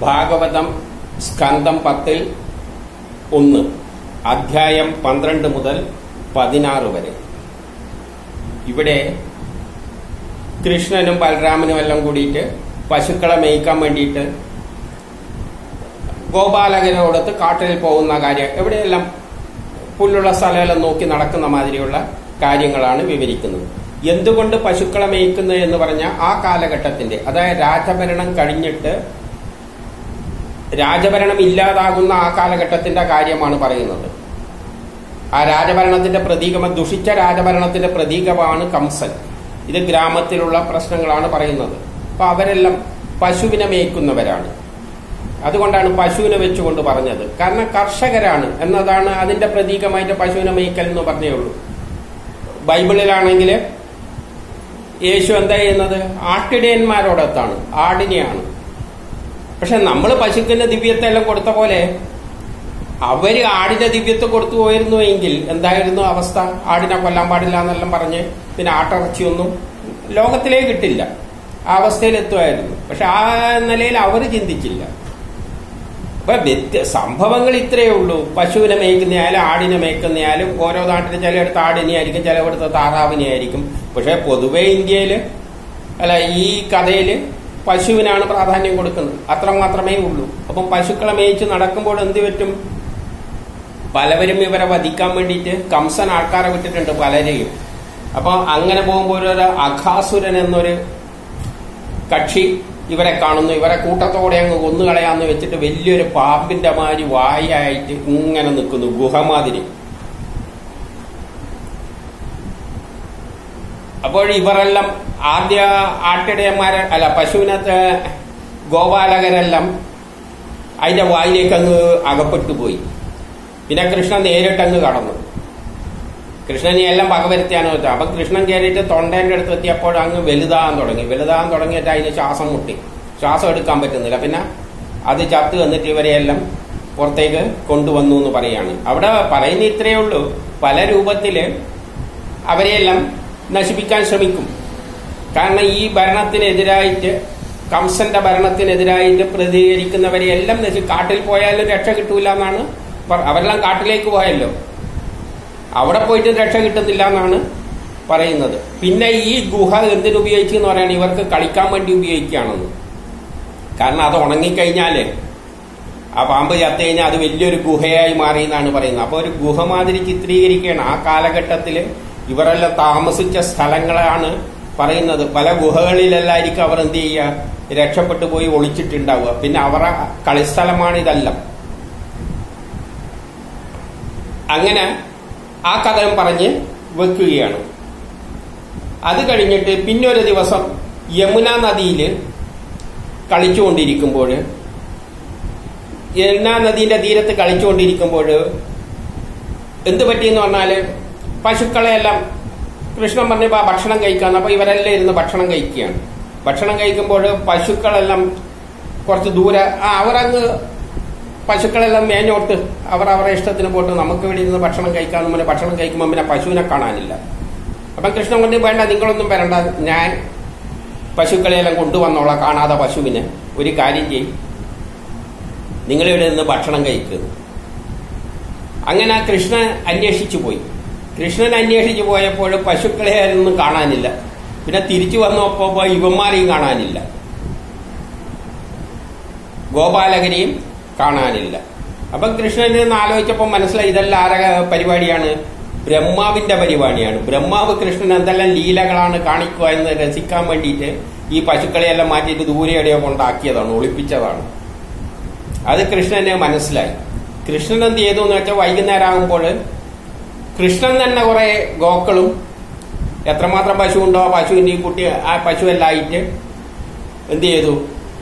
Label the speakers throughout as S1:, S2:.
S1: ഭാഗവതം സ്കന്ധം പത്തിൽ ഒന്ന് അധ്യായം പന്ത്രണ്ട് മുതൽ പതിനാറ് വരെ ഇവിടെ കൃഷ്ണനും ബലരാമനും എല്ലാം കൂടിയിട്ട് പശുക്കളെ മേയ്ക്കാൻ വേണ്ടിയിട്ട് ഗോപാലകരോടൊത്ത് കാട്ടിൽ പോകുന്ന കാര്യം എവിടെയെല്ലാം പുല്ലുള്ള സ്ഥലമെല്ലാം നോക്കി നടക്കുന്ന മാതിരിയുള്ള കാര്യങ്ങളാണ് വിവരിക്കുന്നത് എന്തുകൊണ്ട് പശുക്കളെ മേയ്ക്കുന്നത് എന്ന് പറഞ്ഞാൽ ആ കാലഘട്ടത്തിന്റെ അതായത് രാജഭരണം കഴിഞ്ഞിട്ട് രാജഭരണം ഇല്ലാതാകുന്ന ആ കാലഘട്ടത്തിന്റെ കാര്യമാണ് പറയുന്നത് ആ രാജഭരണത്തിന്റെ പ്രതീകം ദുഷിച്ച രാജഭരണത്തിന്റെ പ്രതീകമാണ് കംസൻ ഇത് ഗ്രാമത്തിലുള്ള പ്രശ്നങ്ങളാണ് പറയുന്നത് അപ്പൊ അവരെല്ലാം പശുവിനെ മേയ്ക്കുന്നവരാണ് അതുകൊണ്ടാണ് പശുവിനെ വെച്ചുകൊണ്ട് പറഞ്ഞത് കാരണം കർഷകരാണ് എന്നതാണ് അതിന്റെ പ്രതീകമായിട്ട് പശുവിനെ മേയ്ക്കൽ എന്ന് പറഞ്ഞേ ഉള്ളൂ ബൈബിളിലാണെങ്കിൽ യേശു എന്താ ചെയ്യുന്നത് ആട്ടിടയന്മാരോടൊത്താണ് ആടിനെയാണ് പക്ഷെ നമ്മൾ പശുക്കിന്റെ ദിവ്യത്തെ എല്ലാം കൊടുത്ത പോലെ അവര് ആടിന്റെ ദിവ്യത്തെ കൊടുത്തു പോയിരുന്നു എങ്കിൽ എന്തായിരുന്നു അവസ്ഥ ആടിനെ കൊല്ലാൻ പാടില്ല എന്നെല്ലാം പറഞ്ഞ് പിന്നെ ആട്ടിറച്ചിയൊന്നും ലോകത്തിലേ കിട്ടില്ല ആ അവസ്ഥയിൽ എത്തുമായിരുന്നു പക്ഷെ ആ നിലയിൽ അവർ ചിന്തിച്ചില്ല അപ്പൊ വ്യത്യ സംഭവങ്ങൾ ഇത്രയേ ഉള്ളൂ പശുവിനെ മേയ്ക്കുന്നയാലും ആടിനെ മേയ്ക്കുന്നയാലും ഓരോ നാട്ടിൽ ചിലയിടത്ത് ആടിനെ ആയിരിക്കും ചിലയിടത്ത് താറാവിനെ ആയിരിക്കും പക്ഷെ പൊതുവെ ഇന്ത്യയില് അല്ല ഈ കഥയില് പശുവിനാണ് പ്രാധാന്യം കൊടുക്കുന്നത് അത്ര മാത്രമേ ഉള്ളൂ അപ്പം പശുക്കളെ മേയിച്ച് നടക്കുമ്പോൾ എന്ത് പറ്റും പലവരും ഇവരെ വധിക്കാൻ വേണ്ടിയിട്ട് കംസൻ ആൾക്കാരെ വിട്ടിട്ടുണ്ട് പലരെയും അപ്പൊ അങ്ങനെ പോകുമ്പോൾ ഒരു അഘാസുരൻ എന്നൊരു കക്ഷി ഇവരെ കാണുന്നു ഇവരെ കൂട്ടത്തോടെ അങ്ങ് കൊന്നുകളയാന്ന് വെച്ചിട്ട് വലിയൊരു പാമ്പിന്റെ മാതിരി വായായിട്ട് ഇങ്ങനെ നിൽക്കുന്നു ഗുഹമാതിരി അപ്പോൾ ഇവരെല്ലാം ആദ്യ ആട്ടിടയന്മാരെ അല്ല പശുവിനത്തെ ഗോപാലകരെല്ലാം അതിന്റെ വായിലേക്ക് അങ്ങ് അകപ്പെട്ടു പോയി പിന്നെ കൃഷ്ണൻ നേരിട്ട് അങ്ങ് കടന്നു കൃഷ്ണനെ എല്ലാം പകവരുത്തിയാണ് വെച്ചത് അപ്പൊ കൃഷ്ണൻ കയറിയിട്ട് തൊണ്ടേന്റെ അടുത്ത് എത്തിയപ്പോൾ അങ്ങ് വലുതാകാൻ തുടങ്ങി വലുതാകാൻ തുടങ്ങിയിട്ട് അതിന് ശ്വാസം മുട്ടി ശ്വാസം എടുക്കാൻ പറ്റുന്നില്ല പിന്നെ അത് ചത്ത് വന്നിട്ട് ഇവരെയെല്ലാം പുറത്തേക്ക് കൊണ്ടുവന്നു എന്ന് പറയാണ് അവിടെ പറയുന്ന ഇത്രയേ ഉള്ളൂ പല രൂപത്തില് അവരെയെല്ലാം നശിപ്പിക്കാൻ ശ്രമിക്കും കാരണം ഈ ഭരണത്തിനെതിരായിട്ട് കംസന്റെ ഭരണത്തിനെതിരായിട്ട് പ്രതികരിക്കുന്നവരെ എല്ലാം നശി കാട്ടിൽ പോയാലും രക്ഷ കിട്ടൂല എന്നാണ് അവരെല്ലാം കാട്ടിലേക്ക് പോയല്ലോ അവിടെ പോയിട്ട് രക്ഷ കിട്ടുന്നില്ല എന്നാണ് പറയുന്നത് പിന്നെ ഈ ഗുഹ എന്തിനുപയോഗിച്ചു എന്ന് പറയുന്നത് ഇവർക്ക് കളിക്കാൻ വേണ്ടി ഉപയോഗിക്കുകയാണെന്ന് കാരണം അത് ഉണങ്ങിക്കഴിഞ്ഞാല് ആ പാമ്പ് ചത്തു കഴിഞ്ഞാൽ അത് വലിയൊരു ഗുഹയായി മാറി എന്നാണ് പറയുന്നത് അപ്പൊ ഒരു ഗുഹ മാതിരി ചിത്രീകരിക്കുകയാണ് ആ കാലഘട്ടത്തിൽ ഇവരെല്ലാം താമസിച്ച സ്ഥലങ്ങളാണ് പറയുന്നത് പല ഗുഹകളിലെല്ലായിരിക്കും അവർ എന്ത് ചെയ്യുക രക്ഷപ്പെട്ടു പോയി ഒളിച്ചിട്ടുണ്ടാവുക പിന്നെ അവരുടെ കളിസ്ഥലമാണ് ഇതെല്ലാം അങ്ങനെ ആ കഥയും പറഞ്ഞ് വെക്കുകയാണ് അത് കഴിഞ്ഞിട്ട് പിന്നെ ഒരു ദിവസം യമുന നദിയിൽ കളിച്ചുകൊണ്ടിരിക്കുമ്പോൾ യമുന നദീന്റെ തീരത്ത് കളിച്ചുകൊണ്ടിരിക്കുമ്പോൾ എന്ത് പറ്റിയെന്ന് പറഞ്ഞാല് പശുക്കളെല്ലാം കൃഷ്ണൻ പറഞ്ഞപ്പോ ഭക്ഷണം കഴിക്കാന്ന് അപ്പൊ ഇവരെല്ലാം ഇരുന്ന് ഭക്ഷണം കഴിക്കുകയാണ് ഭക്ഷണം കഴിക്കുമ്പോൾ പശുക്കളെല്ലാം കുറച്ച് ദൂരെ ആ അവരങ്ങ് പശുക്കളെല്ലാം മേഞ്ഞോട്ട് അവർ അവരുടെ ഇഷ്ടത്തിന് പോയിട്ട് നമുക്ക് ഇവിടെ ഇരുന്ന് ഭക്ഷണം കഴിക്കാന്ന് പറഞ്ഞാൽ ഭക്ഷണം കഴിക്കുമ്പോൾ പിന്നെ പശുവിനെ കാണാനില്ല അപ്പം കൃഷ്ണൻ കൊണ്ട് വേണ്ട നിങ്ങളൊന്നും വരണ്ട ഞാൻ പശുക്കളെയെല്ലാം കൊണ്ടുവന്നോളാം കാണാതെ പശുവിനെ ഒരു കാര്യം ചെയ്യും നിങ്ങളിവിടെ നിന്ന് ഭക്ഷണം കഴിക്കുന്നു അങ്ങനെ കൃഷ്ണൻ അന്വേഷിച്ചു പോയി കൃഷ്ണൻ അന്വേഷിച്ചു പോയപ്പോൾ പശുക്കളെ ഒന്നും കാണാനില്ല പിന്നെ തിരിച്ചു വന്നപ്പോ ഇവന്മാരെയും കാണാനില്ല ഗോപാലകരെയും കാണാനില്ല അപ്പം കൃഷ്ണന് നിന്ന് ആലോചിച്ചപ്പോൾ മനസ്സിലായി ഇതെല്ലാം ആര പരിപാടിയാണ് ബ്രഹ്മാവിന്റെ പരിപാടിയാണ് ബ്രഹ്മാവ് കൃഷ്ണൻ എന്തെല്ലാം ലീലകളാണ് കാണിക്കുക എന്ന് രസിക്കാൻ വേണ്ടിയിട്ട് ഈ പശുക്കളെയെല്ലാം മാറ്റിയിട്ട് ദൂരെ എവിടെയോ കൊണ്ടാക്കിയതാണ് ഒളിപ്പിച്ചതാണ് അത് കൃഷ്ണന് മനസ്സിലായി കൃഷ്ണൻ എന്ത് ചെയ്തു എന്ന് വെച്ചാൽ വൈകുന്നേരം ആകുമ്പോൾ കൃഷ്ണൻ തന്നെ കുറെ ഗോക്കളും എത്രമാത്രം പശു ഉണ്ടോ ആ പശുവിന്റെ ഈ കുട്ടി ആ പശു എല്ലാം ആയിട്ട് എന്ത് ചെയ്തു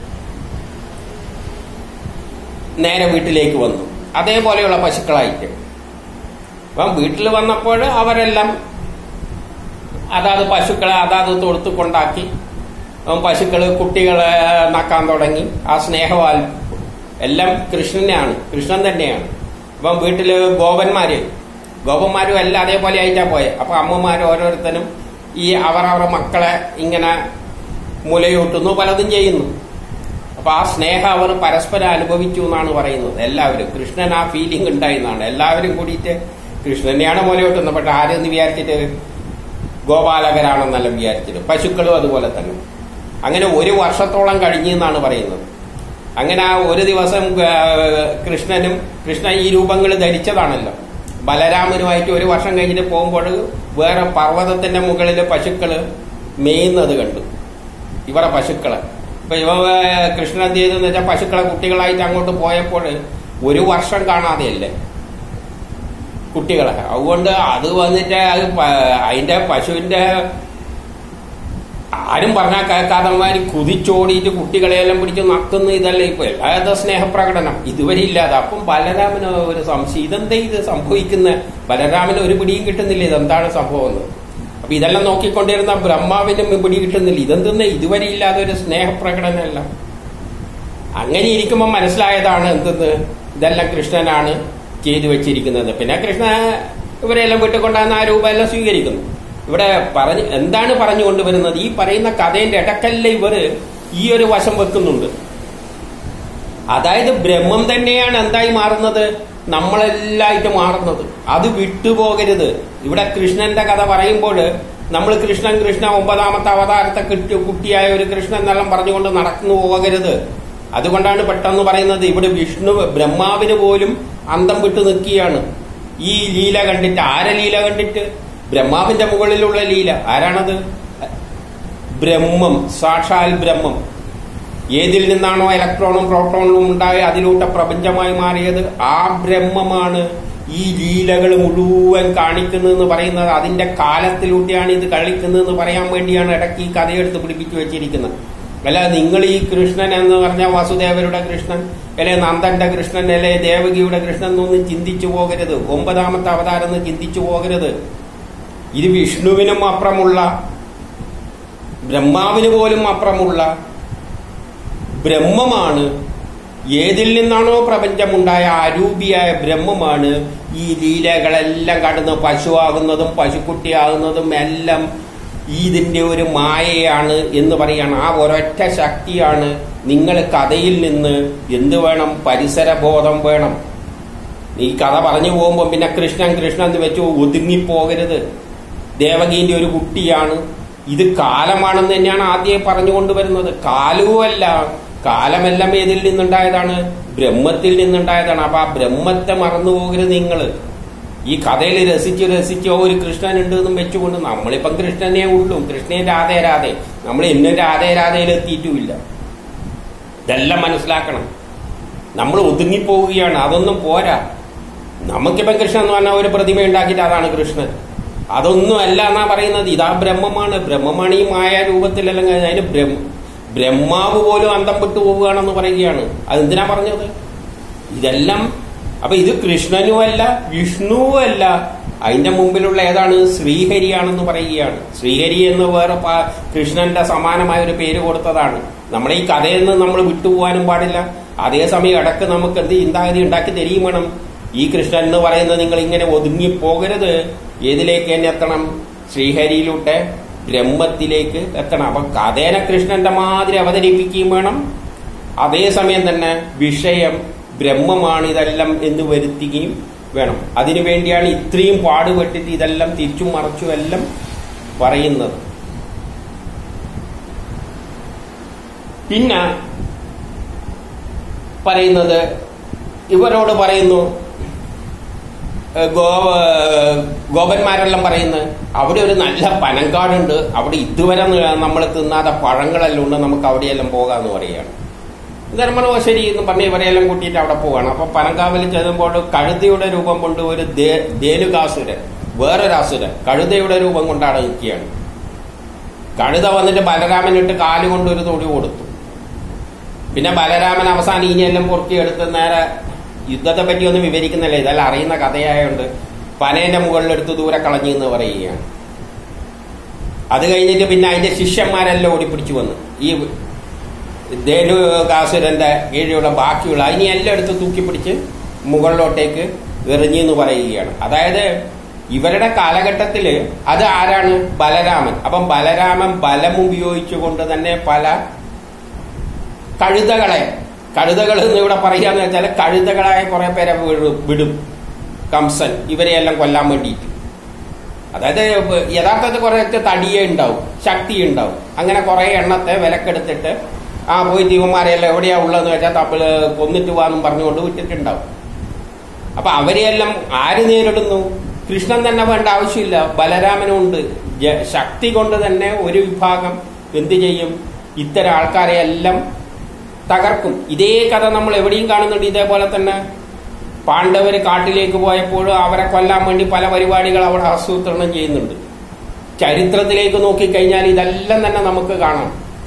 S1: നേരെ വീട്ടിലേക്ക് വന്നു അതേപോലെയുള്ള പശുക്കളായിട്ട് അപ്പം വീട്ടിൽ വന്നപ്പോൾ അവരെല്ലാം അതാത് പശുക്കളെ അതാത് തൊടുത്ത് കൊണ്ടാക്കി പശുക്കള് കുട്ടികളെ നക്കാൻ തുടങ്ങി ആ സ്നേഹവാൽ എല്ലാം കൃഷ്ണനെയാണ് കൃഷ്ണൻ തന്നെയാണ് അപ്പം വീട്ടില് ഗോപന്മാര് ഗോപന്മാരും എല്ലാം അതേപോലെ ആയിട്ടാ പോയത് അപ്പൊ അമ്മമാര് ഓരോരുത്തരും ഈ അവർ അവരുടെ മക്കളെ ഇങ്ങനെ മുലയൂട്ടുന്നു പലതും ചെയ്യുന്നു അപ്പൊ ആ സ്നേഹം അവർ പരസ്പരം അനുഭവിച്ചു എന്നാണ് പറയുന്നത് എല്ലാവരും കൃഷ്ണൻ ആ ഫീലിംഗ് ഉണ്ടായി എന്നാണ് എല്ലാവരും കൂടിയിട്ട് കൃഷ്ണനെയാണ് മുലയോട്ടുന്നത് പക്ഷെ ആരെന്ന് വിചാരിച്ചിട്ട് ഗോപാലകരാണെന്നല്ല വിചാരിച്ചത് പശുക്കളും അതുപോലെ തന്നെ അങ്ങനെ ഒരു വർഷത്തോളം കഴിഞ്ഞു എന്നാണ് പറയുന്നത് അങ്ങനെ ആ ഒരു ദിവസം ആ, കൃഷ്ണനും കൃഷ്ണ ഈ രൂപങ്ങൾ ധരിച്ചതാണല്ലോ ബലരാമനുമായിട്ട് ഒരു വർഷം കഴിഞ്ഞിട്ട് പോകുമ്പോൾ വേറെ പർവ്വതത്തിന്റെ മുകളിൽ പശുക്കള് മേയുന്നത് കണ്ടു ഇവരെ പശുക്കളെ ഇപ്പൊ ഇവ ആ, കൃഷ്ണൻ എന്ത് ചെയ്തെന്ന് വെച്ചാൽ പശുക്കളെ കുട്ടികളായിട്ട് അങ്ങോട്ട് പോയപ്പോൾ ഒരു വർഷം കാണാതെയല്ലേ കുട്ടികളെ അതുകൊണ്ട് അത് വന്നിട്ട് അത് പ- അതിന്റെ പശുവിന്റെ ആരും പറഞ്ഞാൽ കേൾക്കാതമാര് കുതിച്ചോടിയിട്ട് കുട്ടികളെയെല്ലാം പിടിച്ച് നക്കുന്ന ഇതല്ലേ ഇപ്പൊ എല്ലാത്ത സ്നേഹപ്രകടനം ഇതുവരെ ഇല്ലാതെ അപ്പം ബലരാമന് ഒരു സംശയം ഇതെന്താ ഇത് സംഭവിക്കുന്ന ബലരാമന് ഒരു പിടിയും കിട്ടുന്നില്ല ഇതെന്താണ് സംഭവം എന്ന് അപ്പൊ ഇതെല്ലാം നോക്കിക്കൊണ്ടിരുന്ന ബ്രഹ്മാവിനും പിടി കിട്ടുന്നില്ല ഇതെന്തെന്ന് ഇതുവരെ ഇല്ലാതെ ഒരു സ്നേഹപ്രകടനമല്ല അങ്ങനെ ഇരിക്കുമ്പോൾ മനസ്സിലായതാണ് എന്തെന്ന് ഇതെല്ലാം കൃഷ്ണനാണ് ചെയ്തു വെച്ചിരിക്കുന്നത് പിന്നെ കൃഷ്ണ ഇവരെല്ലാം വിട്ടുകൊണ്ടാന്ന് ആ രൂപമെല്ലാം സ്വീകരിക്കുന്നു ഇവിടെ പറഞ്ഞ് എന്താണ് പറഞ്ഞു കൊണ്ടുവരുന്നത് ഈ പറയുന്ന കഥയുടെ ഇടക്കല്ല ഇവർ ഈ ഒരു വശം വെക്കുന്നുണ്ട് അതായത് ബ്രഹ്മം തന്നെയാണ് എന്തായി മാറുന്നത് നമ്മളെല്ലായിട്ട് മാറുന്നത് അത് വിട്ടുപോകരുത് ഇവിടെ കൃഷ്ണന്റെ കഥ പറയുമ്പോൾ നമ്മൾ കൃഷ്ണൻ കൃഷ്ണ ഒമ്പതാമത്തെ അവതാരത്തെ കിട്ടി കുട്ടിയായ ഒരു കൃഷ്ണൻ എന്നെല്ലാം പറഞ്ഞുകൊണ്ട് നടന്നു പോകരുത് അതുകൊണ്ടാണ് പെട്ടെന്ന് പറയുന്നത് ഇവിടെ വിഷ്ണു ബ്രഹ്മാവിന് പോലും അന്തം വിട്ടു നിൽക്കുകയാണ് ഈ ലീല കണ്ടിട്ട് ആരെ ലീല കണ്ടിട്ട് ബ്രഹ്മാവിന്റെ മുകളിലുള്ള ലീല ആരാണത് ബ്രഹ്മം സാക്ഷാൽ ബ്രഹ്മം ഏതിൽ നിന്നാണോ ഇലക്ട്രോണും പ്രോട്ടോണും ഉണ്ടായി അതിലൂടെ പ്രപഞ്ചമായി മാറിയത് ആ ബ്രഹ്മമാണ് ഈ ലീലകൾ മുഴുവൻ കാണിക്കുന്നതെന്ന് പറയുന്നത് അതിന്റെ കാലത്തിലൂടെയാണ് ഇത് കളിക്കുന്നതെന്ന് പറയാൻ വേണ്ടിയാണ് ഇടയ്ക്ക് ഈ കഥയെടുത്ത് പിടിപ്പിച്ചു വെച്ചിരിക്കുന്നത് അല്ല നിങ്ങൾ ഈ കൃഷ്ണൻ എന്ന് പറഞ്ഞ വാസുദേവരുടെ കൃഷ്ണൻ അല്ലെ നന്ദന്റെ കൃഷ്ണൻ അല്ലെ ദേവകിയുടെ കൃഷ്ണൻ എന്നൊന്നും ചിന്തിച്ചു പോകരുത് ഒമ്പതാമത്തെ അവതാരം എന്ന് ചിന്തിച്ചു പോകരുത് ഇത് വിഷ്ണുവിനും അപ്പുറമുള്ള ബ്രഹ്മാവിന് പോലും അപ്പുറമുള്ള ബ്രഹ്മമാണ് ഏതിൽ നിന്നാണോ പ്രപഞ്ചമുണ്ടായ അരൂപിയായ ബ്രഹ്മമാണ് ഈ ലീലകളെല്ലാം കടന്ന് പശുവാകുന്നതും പശുക്കുട്ടിയാകുന്നതും എല്ലാം ഇതിന്റെ ഒരു മായയാണ് എന്ന് പറയാണ് ആ ഒരൊറ്റ ശക്തിയാണ് നിങ്ങൾ കഥയിൽ നിന്ന് എന്ത് വേണം പരിസരബോധം വേണം ഈ കഥ പറഞ്ഞു പോകുമ്പോൾ പിന്നെ കൃഷ്ണൻ കൃഷ്ണൻ എന്ന് വെച്ചു ഒതുങ്ങിപ്പോകരുത് ദേവകീന്റെ ഒരു കുട്ടിയാണ് ഇത് കാലമാണെന്ന് തന്നെയാണ് ആദ്യം പറഞ്ഞുകൊണ്ടുവരുന്നത് കാലവുമല്ല കാലമെല്ലാം ഏതിൽ നിന്നുണ്ടായതാണ് ബ്രഹ്മത്തിൽ നിന്നുണ്ടായതാണ് അപ്പൊ ആ ബ്രഹ്മത്തെ മറന്നു പോകരുത് നിങ്ങൾ ഈ കഥയിൽ രസിച്ച് രസിച്ച് ഓ, ഒരു കൃഷ്ണൻ ഉണ്ട് എന്നും വെച്ചുകൊണ്ട് നമ്മളിപ്പം കൃഷ്ണനെ ഉള്ളൂ കൃഷ്ണൻ രാധേ രാധേ നമ്മൾ എന്നും രാധേ രാധയിൽ എത്തിയിട്ടുമില്ല ഇതെല്ലാം മനസ്സിലാക്കണം നമ്മൾ ഒതുങ്ങിപ്പോവുകയാണ് അതൊന്നും പോരാ നമുക്കിപ്പം കൃഷ്ണൻ എന്ന് പറഞ്ഞാൽ ഒരു പ്രതിമ ഉണ്ടാക്കിയിട്ട് അതാണ് കൃഷ്ണൻ അതൊന്നും അല്ല എന്നാ പറയുന്നത് ഇതാ ബ്രഹ്മമാണ് ബ്രഹ്മമാണ് ഈ മായ രൂപത്തിലെല്ലാം കഴിഞ്ഞ അതിന് ബ്രഹ്മ ബ്രഹ്മാവ് പോലും അന്തം വിട്ടു പോവുകയാണെന്ന് പറയുകയാണ് അതെന്തിനാ പറഞ്ഞത് ഇതെല്ലാം അപ്പൊ ഇത് കൃഷ്ണനുമല്ല വിഷ്ണുവുമല്ല അതിന്റെ മുമ്പിലുള്ള ഏതാണ് ശ്രീഹരിയാണെന്ന് പറയുകയാണ് ശ്രീഹരി എന്ന് വേറെ പ- കൃഷ്ണന്റെ സമാനമായ ഒരു പേര് കൊടുത്തതാണ് നമ്മളെ ഈ കഥയിൽ നിന്ന് നമ്മൾ വിട്ടുപോകാനും പാടില്ല അതേസമയം ഇടക്ക് നമുക്ക് എന്ത് ചിന്താഗതി ഉണ്ടാക്കി തരികയും വേണം ഈ കൃഷ്ണൻ എന്ന് പറയുന്നത് നിങ്ങൾ ഇങ്ങനെ ഒതുങ്ങി പോകരുത് ഏതിലേക്ക് തന്നെ എത്തണം ശ്രീഹരിയിലൂടെ ബ്രഹ്മത്തിലേക്ക് എത്തണം അപ്പൊ കഥേനെ കൃഷ്ണന്റെ മാതിരി അവതരിപ്പിക്കുകയും വേണം അതേസമയം തന്നെ വിഷയം ബ്രഹ്മമാണ് ഇതെല്ലാം എന്ന് വരുത്തുകയും വേണം അതിനു വേണ്ടിയാണ് ഇത്രയും പാടുപെട്ടിട്ട് ഇതെല്ലാം തിരിച്ചും മറച്ചും എല്ലാം പറയുന്നത് പിന്നെ പറയുന്നത് ഇവരോട് പറയുന്നു ഏഹ് ഗോ ഏഹ് ഗോപന്മാരെല്ലാം പറയുന്നത് അവിടെ ഒരു നല്ല പനങ്കാടുണ്ട് അവിടെ ഇതുവരെ നമ്മൾ തിന്നാതെ പഴങ്ങളെല്ലാം ഉണ്ട് നമുക്ക് അവിടെയെല്ലാം പോകാന്ന് പറയുകയാണ് ധർമ്മനോ ശരി എന്ന് പറഞ്ഞ് ഇവരെല്ലാം കൂട്ടിയിട്ട് അവിടെ പോവാണ് അപ്പൊ പനങ്കാവിൽ ചെല്ലുമ്പോൾ കഴുതയുടെ രൂപം കൊണ്ട് ഒരു ദേ- ദേനുകാസുരൻ വേറൊരു അസുരൻ കഴുതയുടെ രൂപം കൊണ്ടാണ് നിൽക്കുകയാണ് കഴുത വന്നിട്ട് ബലരാമനിട്ട് കാലുകൊണ്ട് ഒരു തൊടി കൊടുത്തു പിന്നെ ബലരാമൻ അവസാനം ഇനിയെല്ലാം പൊറുക്കിയെടുത്ത് നേരെ യുദ്ധത്തെ പറ്റി ഒന്നും വിവരിക്കുന്നില്ല ഇതെല്ലാം അറിയുന്ന കഥയായോണ്ട് പനേന്റെ മുകളിലെടുത്ത് ദൂരെ കളഞ്ഞു എന്ന് പറയുകയാണ് അത് കഴിഞ്ഞിട്ട് പിന്നെ അതിന്റെ ശിഷ്യന്മാരെല്ലാം ഓടിപ്പിടിച്ചു വന്നു ഈ ധേനുകാസുരന്റെ കീഴിലുള്ള ബാക്കിയുള്ള അതിനെ എല്ലാം എടുത്ത് തൂക്കിപ്പിടിച്ച് മുകളിലോട്ടേക്ക് എറിഞ്ഞു എന്ന് പറയുകയാണ് അതായത് ഇവരുടെ കാലഘട്ടത്തില് അത് ആരാണ് ബലരാമൻ അപ്പം ബലരാമൻ ബലം ഉപയോഗിച്ചുകൊണ്ട് തന്നെ പല കഴുതകളെ കഴുതകൾ എന്ന് ഇവിടെ പറയാന്ന് വെച്ചാൽ കഴുതകളായ കുറെ പേരെ വിടും വിടും കംസൻ ഇവരെയെല്ലാം കൊല്ലാൻ വേണ്ടിയിട്ട് അതായത് യഥാർത്ഥത്തിൽ കുറേയൊക്കെ തടിയേ ഉണ്ടാവും ശക്തി ഉണ്ടാവും അങ്ങനെ കുറെ എണ്ണത്തെ വിലക്കെടുത്തിട്ട് ആ പോയി ദീവന്മാരെല്ലാം എവിടെയാ ഉള്ളതെന്ന് വെച്ചാൽ തമ്മിൽ കൊന്നിട്ട് വാന്നും പറഞ്ഞുകൊണ്ട് വിട്ടിട്ടുണ്ടാവും അപ്പൊ അവരെയെല്ലാം ആര് നേരിടുന്നു കൃഷ്ണൻ തന്നെ വേണ്ട ആവശ്യമില്ല ബലരാമനുണ്ട് ജ- ശക്തി കൊണ്ട് തന്നെ ഒരു വിഭാഗം എന്ത് ചെയ്യും ഇത്തരം ആൾക്കാരെ എല്ലാം തകർക്കും ഇതേ കഥ നമ്മൾ എവിടെയും കാണുന്നുണ്ട് ഇതേപോലെ തന്നെ പാണ്ഡവര് കാട്ടിലേക്ക് പോയപ്പോഴും അവരെ കൊല്ലാൻ വേണ്ടി പല പരിപാടികൾ അവിടെ ആസൂത്രണം ചെയ്യുന്നുണ്ട് ചരിത്രത്തിലേക്ക് നോക്കിക്കഴിഞ്ഞാൽ ഇതെല്ലാം തന്നെ നമുക്ക് കാണാം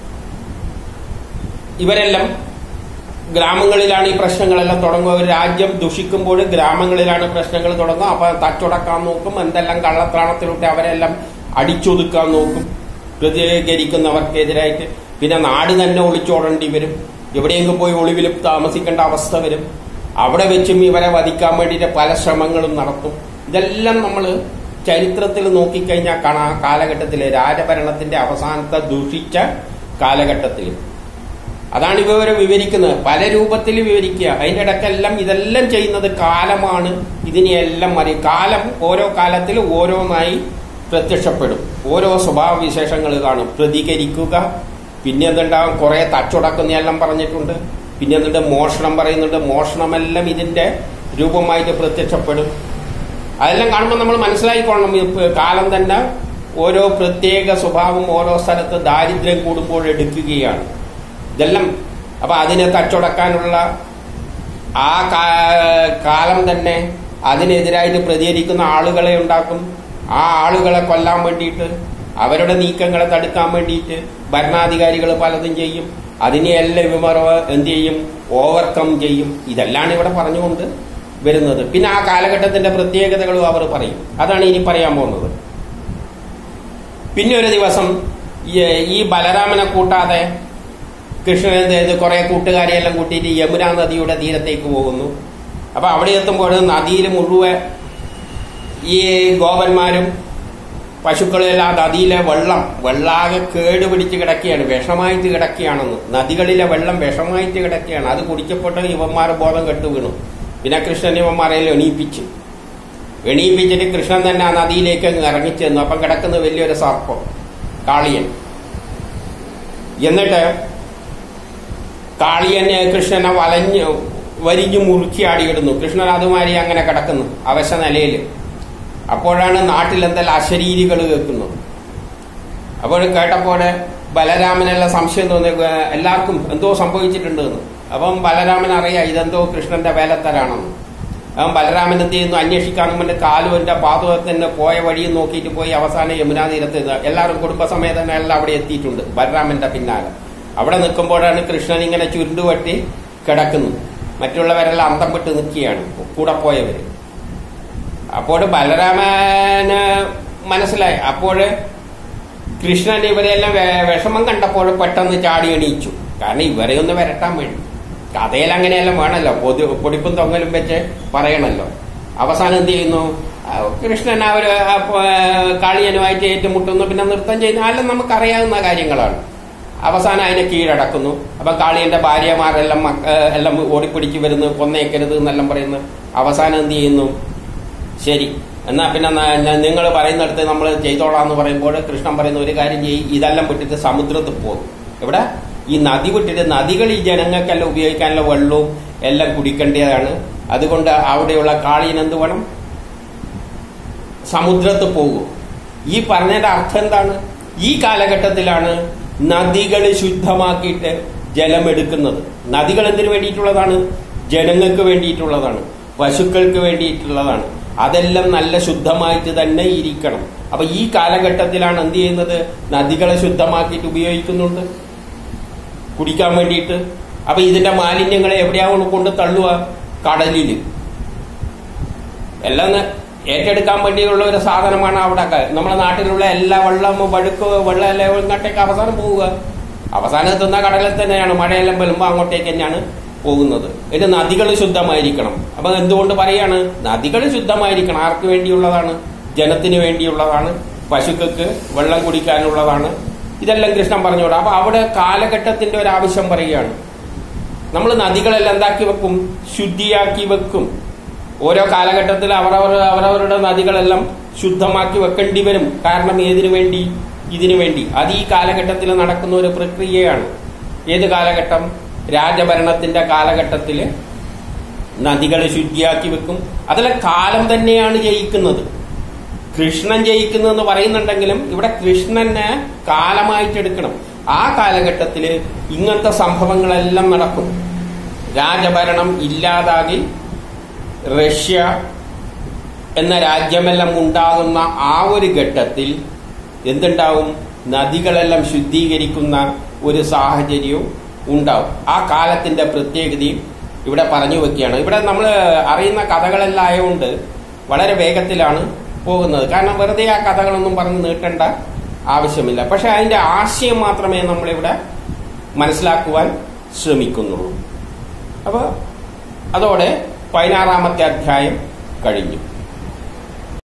S1: ഇവരെല്ലാം ഗ്രാമങ്ങളിലാണ് ഈ പ്രശ്നങ്ങളെല്ലാം തുടങ്ങുക ഒരു രാജ്യം ദുഷിക്കുമ്പോൾ ഗ്രാമങ്ങളിലാണ് പ്രശ്നങ്ങൾ തുടങ്ങുക അപ്പൊ തച്ചുടക്കാൻ നോക്കും എന്തെല്ലാം കള്ളത്രാണത്തിലൂടെ അവരെല്ലാം അടിച്ചൊതുക്കാൻ നോക്കും പ്രതികരിക്കുന്നവർക്കെതിരായിട്ട് പിന്നെ നാട് തന്നെ ഒളിച്ചോടേണ്ടി വരും എവിടെയെങ്കിലും പോയി ഒളിവിൽ താമസിക്കേണ്ട അവസ്ഥ വരും അവിടെ വെച്ചും ഇവരെ വധിക്കാൻ വേണ്ടിയിട്ട് പല ശ്രമങ്ങളും നടത്തും ഇതെല്ലാം നമ്മൾ ചരിത്രത്തിൽ നോക്കിക്കഴിഞ്ഞാൽ കാണാം ആ കാലഘട്ടത്തിലെ രാജഭരണത്തിന്റെ അവസാനത്തെ ദൂഷിച്ച കാലഘട്ടത്തിൽ അതാണ് ഇവരെ വിവരിക്കുന്നത് പല രൂപത്തിൽ വിവരിക്കുക അതിന്റെ ഇടക്കെല്ലാം ഇതെല്ലാം ചെയ്യുന്നത് കാലമാണ് ഇതിനെയെല്ലാം മറി കാലം ഓരോ കാലത്തിൽ ഓരോന്നായി പ്രത്യക്ഷപ്പെടും ഓരോ സ്വഭാവ വിശേഷങ്ങൾ കാണും പ്രതികരിക്കുക പിന്നെ എന്തുണ്ടാവും കുറെ തച്ചുടക്കുന്നതെല്ലാം പറഞ്ഞിട്ടുണ്ട് പിന്നെ എന്തുണ്ട് മോഷണം പറയുന്നുണ്ട് മോഷണമെല്ലാം ഇതിന്റെ രൂപമായിട്ട് പ്രത്യക്ഷപ്പെടും അതെല്ലാം കാണുമ്പോൾ നമ്മൾ മനസ്സിലാക്കിക്കൊള്ളണം ഇപ്പൊ കാലം തന്നെ ഓരോ പ്രത്യേക സ്വഭാവം ഓരോ സ്ഥലത്ത് ദാരിദ്ര്യം കൂടുമ്പോൾ എടുക്കുകയാണ് ഇതെല്ലാം അപ്പൊ അതിനെ തച്ചുടക്കാനുള്ള ആ കാ- കാലം തന്നെ അതിനെതിരായിട്ട് പ്രതികരിക്കുന്ന ആളുകളെ ഉണ്ടാക്കും ആ ആളുകളെ കൊല്ലാൻ വേണ്ടിയിട്ട് അവരുടെ നീക്കങ്ങളെ തടുക്കാൻ വേണ്ടിയിട്ട് ഭരണാധികാരികൾ പലതും ചെയ്യും അതിനെയെല്ലാം ഇവർ എന്ത് ചെയ്യും ഓവർകം ചെയ്യും ഇതെല്ലാം ഇവിടെ പറഞ്ഞുകൊണ്ട് വരുന്നത് പിന്നെ ആ കാലഘട്ടത്തിന്റെ പ്രത്യേകതകളും അവർ പറയും അതാണ് ഇനി പറയാൻ പോകുന്നത് പിന്നെ ഒരു ദിവസം ഈ- ഈ ബലരാമനെ കൂട്ടാതെ കൃഷ്ണൻ എന്ത് ചെയ്ത് കുറെ കൂട്ടുകാരെയെല്ലാം കൂട്ടിയിട്ട് യമുന നദിയുടെ തീരത്തേക്ക് പോകുന്നു അപ്പൊ അവിടെ എത്തുമ്പോൾ നദിയിൽ മുഴുവൻ ഈ ഗോപന്മാരും പശുക്കളും എല്ലാം നദിയിലെ വെള്ളം വെള്ളാകെ കേടുപിടിച്ച് കിടക്കുകയാണ് വിഷമായിട്ട് കിടക്കുകയാണെന്ന് നദികളിലെ വെള്ളം വിഷമായിട്ട് കിടക്കുകയാണ് അത് കുടിച്ചപ്പോട്ട് ഇവന്മാർ ബോധം കെട്ടു വീണു പിന്നെ കൃഷ്ണൻ ഇവന്മാരെ എണീപ്പിച്ചു എണീപ്പിച്ചിട്ട് കൃഷ്ണൻ തന്നെ ആ നദിയിലേക്ക് അങ്ങ് ഇറങ്ങിച്ചെന്നു അപ്പം കിടക്കുന്ന വലിയൊരു സർപ്പം കാളിയൻ എന്നിട്ട് കാളിയനെ കൃഷ്ണനെ വലഞ്ഞ് വരിഞ്ഞു മുറുക്കി ആടിയിടുന്നു കൃഷ്ണൻ അതുമാതിരി അങ്ങനെ കിടക്കുന്നു അവശ നിലയിൽ അപ്പോഴാണ് നാട്ടിൽ എന്തെല്ലാം അശരീരികൾ കേൾക്കുന്നത് അപ്പോൾ കേട്ടപ്പോൾ ബലരാമനെല്ലാം സംശയം തോന്നി ഏ, എല്ലാവർക്കും എന്തോ സംഭവിച്ചിട്ടുണ്ട് എന്ന് അപ്പം ബലരാമൻ അറിയാം ഇതെന്തോ കൃഷ്ണന്റെ വേലത്തരാണെന്ന് അവൻ ബലരാമൻ എന്ത് ചെയ്യുന്നു അന്വേഷിക്കാൻ വേണ്ടി കാലുവിന്റെ പാതകത്തിന് പോയ വഴിയും നോക്കിയിട്ട് പോയി അവസാനം യമുനാ തീരത്ത് എത്തുക. എല്ലാവരും കുടുംബസമേതം എല്ലാം അവിടെ എത്തിയിട്ടുണ്ട് ബലരാമന്റെ പിന്നാലെ അവിടെ നിൽക്കുമ്പോഴാണ് കൃഷ്ണൻ ഇങ്ങനെ ചുരുണ്ടുവട്ടി കിടക്കുന്നു മറ്റുള്ളവരെല്ലാം അന്തം വിട്ട് നിൽക്കുകയാണ് കൂടെ പോയവര് അപ്പോൾ ബലരാമന് മനസ്സിലായി അപ്പോൾ കൃഷ്ണൻ ഇവരെല്ലാം വെ- വിഷമം കണ്ടപ്പോൾ പെട്ടെന്ന് ചാടി എണീച്ചു കാരണം ഇവരെ ഒന്ന് വരട്ടാൻ വേണ്ടി കഥയിൽ അങ്ങനെയെല്ലാം വേണമല്ലോ പൊതു പൊടിപ്പും തൊങ്ങലും വെച്ച് പറയണല്ലോ അവസാനം എന്ത് ചെയ്യുന്നു ആ, കൃഷ്ണൻ അവർ കാളിയനുമായിട്ട് ഏറ്റുമുട്ടുന്നു പിന്നെ നൃത്തം ചെയ്യുന്നു അതെല്ലാം നമുക്കറിയാവുന്ന കാര്യങ്ങളാണ് അവസാനം അതിനെ കീഴടക്കുന്നു അപ്പൊ കാളിയന്റെ ഭാര്യമാരെല്ലാം മക്ക- ഏ, എല്ലാം ഓടിപ്പിടിച്ച് വരുന്നു കൊന്നേക്കരുത് എന്നെല്ലാം പറയുന്നു അവസാനം എന്ത് ചെയ്യുന്നു ശരി എന്നാ പിന്നെ നിങ്ങൾ പറയുന്നിടത്ത് നമ്മൾ ചെയ്തോളാം എന്ന് പറയുമ്പോൾ കൃഷ്ണൻ പറയുന്ന ഒരു കാര്യം ചെയ്യും ഇതെല്ലാം വിട്ടിട്ട് സമുദ്രത്തിൽ പോകും എവിടെ ഈ നദി വിട്ടിട്ട് നദികൾ ഈ ജനങ്ങൾക്കെല്ലാം ഉപയോഗിക്കാനുള്ള വെള്ളവും എല്ലാം കുടിക്കേണ്ടതാണ് അതുകൊണ്ട് അവിടെയുള്ള കാളിയൻ എന്ത് വേണം സമുദ്രത്ത് പോകും ഈ പറഞ്ഞതിന്റെ അർത്ഥം എന്താണ് ഈ കാലഘട്ടത്തിലാണ് നദികൾ ശുദ്ധമാക്കിയിട്ട് ജലമെടുക്കുന്നത് നദികൾ എന്തിനു വേണ്ടിയിട്ടുള്ളതാണ് ജനങ്ങൾക്ക് വേണ്ടിയിട്ടുള്ളതാണ് പശുക്കൾക്ക് വേണ്ടിയിട്ടുള്ളതാണ് അതെല്ലാം നല്ല ശുദ്ധമായിട്ട് തന്നെ ഇരിക്കണം അപ്പൊ ഈ കാലഘട്ടത്തിലാണ് എന്ത് ചെയ്യുന്നത് നദികളെ ശുദ്ധമാക്കിയിട്ട് ഉപയോഗിക്കുന്നുണ്ട് കുടിക്കാൻ വേണ്ടിയിട്ട് അപ്പൊ ഇതിന്റെ മാലിന്യങ്ങളെ എവിടെയാവും കൊണ്ട് തള്ളുക കടലില് എല്ലാം ന- ഏറ്റെടുക്കാൻ വേണ്ടിയുള്ള ഒരു സാധനമാണ് അവിടെ നമ്മുടെ നാട്ടിലുള്ള എല്ലാ വെള്ളം വഴുക്ക് വെള്ളം എല്ലാം ഇങ്ങോട്ടേക്ക് അവസാനം പോവുക അവസാനം എത്തുന്ന കടലിൽ തന്നെയാണ് മഴയെല്ലാം വരുമ്പോൾ അങ്ങോട്ടേക്ക് തന്നെയാണ് പോകുന്നത് ഇത് നദികൾ ശുദ്ധമായിരിക്കണം അപ്പൊ എന്തുകൊണ്ട് പറയാണ് നദികൾ ശുദ്ധമായിരിക്കണം ആർക്ക് വേണ്ടിയുള്ളതാണ് ജനത്തിന് വേണ്ടിയുള്ളതാണ് പശുക്കൾക്ക് വെള്ളം കുടിക്കാനുള്ളതാണ് ഇതെല്ലാം കൃഷ്ണൻ പറഞ്ഞുകൂടാ അപ്പൊ അവിടെ കാലഘട്ടത്തിന്റെ ഒരു ആവശ്യം പറയുകയാണ് നമ്മൾ നദികളെല്ലാം എന്താക്കി വെക്കും ശുദ്ധിയാക്കി വെക്കും ഓരോ കാലഘട്ടത്തിൽ അവരവർ അവരവരുടെ നദികളെല്ലാം ശുദ്ധമാക്കി വെക്കേണ്ടി വരും കാരണം ഏതിനു വേണ്ടി ഇതിനു വേണ്ടി അത് ഈ കാലഘട്ടത്തിൽ നടക്കുന്ന ഒരു പ്രക്രിയയാണ് ഏത് കാലഘട്ടം രാജഭരണത്തിന്റെ കാലഘട്ടത്തിൽ നദികൾ ശുദ്ധിയാക്കി വെക്കും അതിലെ കാലം തന്നെയാണ് ജയിക്കുന്നത് കൃഷ്ണൻ ജയിക്കുന്നു എന്ന് പറയുന്നുണ്ടെങ്കിലും ഇവിടെ കൃഷ്ണനെ കാലമായിട്ട് എടുക്കണം ആ കാലഘട്ടത്തിൽ ഇങ്ങനത്തെ സംഭവങ്ങളെല്ലാം നടക്കും രാജഭരണം ഇല്ലാതാകി റഷ്യ എന്ന രാജ്യമെല്ലാം ഉണ്ടാകുന്ന ആ ഒരു ഘട്ടത്തിൽ എന്തുണ്ടാവും നദികളെല്ലാം ശുദ്ധീകരിക്കുന്ന ഒരു സാഹചര്യവും ഉണ്ടാവും ആ കാലത്തിന്റെ പ്രത്യേകതയും ഇവിടെ പറഞ്ഞു വെക്കുകയാണ് ഇവിടെ നമ്മൾ അറിയുന്ന കഥകളെല്ലാം ആയതുകൊണ്ട് വളരെ വേഗത്തിലാണ് പോകുന്നത് കാരണം വെറുതെ ആ കഥകളൊന്നും പറഞ്ഞ് നീട്ടേണ്ട ആവശ്യമില്ല പക്ഷെ അതിന്റെ ആശയം മാത്രമേ നമ്മളിവിടെ മനസ്സിലാക്കുവാൻ ശ്രമിക്കുന്നുള്ളൂ അപ്പോൾ അതോടെ പതിനാറാമത്തെ അധ്യായം കഴിഞ്ഞു